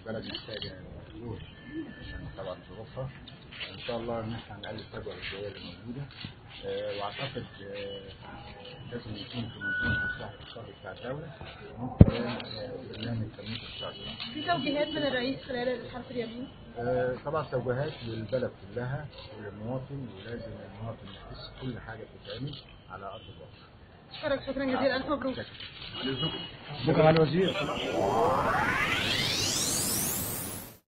البلد محتاجه جهد عشان طبعا ظروفها ان شاء الله ان احنا نقلل الفجوه الجويه اللي موجوده آه، واعتقد آه، لازم يكون في منظومه الصحه الاقتصادي بتاع الدوله من خلال آه، برنامج تنميه الاقتصاد في توجيهات من الرئيس خلال الحرب اليمين آه، طبعا توجيهات للبلد كلها وللمواطن ولازم المواطن يحس كل حاجه بتتعمل على ارض الواقع شكرا شكرا جزيلا الف مبروك شكرا شكرا على الوزير